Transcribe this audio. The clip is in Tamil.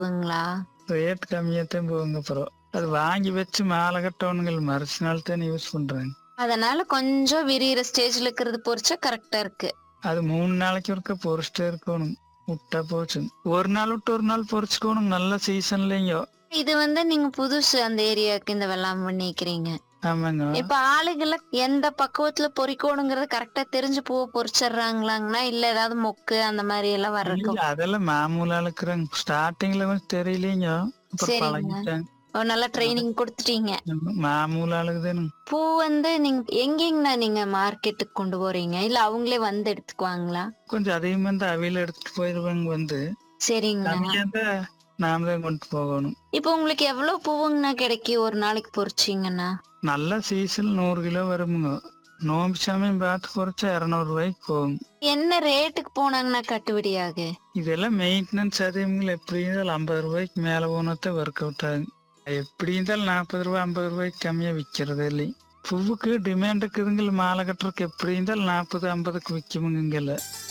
இருக்குங்களா ரேட் கம்மியாத்தான் போகுங்க அப்புறம் அது வாங்கி வச்சு மாலை கட்டவனுங்கள் மறுச்சு நாள் தான் யூஸ் பண்றாங்க அதனால கொஞ்சம் விரியிற ஸ்டேஜ்ல இருக்கிறது பொறிச்சா கரெக்டா இருக்கு அது மூணு நாளைக்கு ஒருக்க பொறிச்சிட்டே இருக்கணும் விட்டா போச்சு ஒரு நாள் விட்டு ஒரு நாள் பொறிச்சுக்கணும் நல்ல சீசன்லங்க இது வந்து நீங்க புதுசு அந்த ஏரியாவுக்கு இந்த வெள்ளாமை பண்ணிக்கிறீங்க ஆமாங்க இப்ப ஆளுகளை எந்த பக்குவத்துல பொறிக்கணுங்கிறது கரெக்டா தெரிஞ்சு பூவை பொறிச்சிடுறாங்களாங்கன்னா இல்ல ஏதாவது மொக்கு அந்த மாதிரி எல்லாம் வர்றதுக்கு இல்ல, அதெல்லாம் மாமூலா இருக்கிறாங்க ஸ்டார்டிங்ல கொஞ்சம் தெரியலீங்க அப்புறம் சரிங்க. பழகிட்டாங்க ஓ, நல்லா ட்ரைனிங் கொடுத்துட்டீங்க மாமூலா ஆளுக்குதானுங்க பூ வந்து நீங்க எங்கெங்கண்ணா நீங்க மார்க்கெட்டுக்கு கொண்டு போறீங்க இல்ல அவங்களே வந்து எடுத்துக்குவாங்களா கொஞ்சம் அதிகமா இருந்தா அவையில எடுத்துட்டு போயிருவாங்க வந்து சரிங்கண்ணா கம்மியா இருந்தா நாம தான் கொண்டு போகணும் இப்போ உங்களுக்கு எவ்வளவு பூவுங்கண்ணா கிடைக்கும் ஒரு நாளைக்கு பொறிச்சீங்கன்னா நல்ல சீசன் நூறு கிலோ வருமுங்க நோம்பு சமயம் பார்த்து குறைச்சா இரநூறு ரூபாய்க்கு போகும் என்ன ரேட்டுக்கு போனாங்கன்னா கட்டுப்படி ஆகு இதெல்லாம் மெயின்டெனன்ஸ் அதிகங்கள் எப்படி இருந்தாலும் ஐம்பது ரூபாய்க்கு மேல போனதான் ஒர்க் அவுட் ஆகும் எப்படி இருந்தாலும் நாற்பது ரூபாய் ஐம்பது ரூபாய்க்கு கம்மியா விற்கிறது இல்லை பூவுக்கு டிமாண்ட் இருக்குதுங்கள மாலை கட்டுறதுக்கு எப்படி இருந்தாலும் நாற்பது ஐம்பதுக்கு விற்குமுங்கல்ல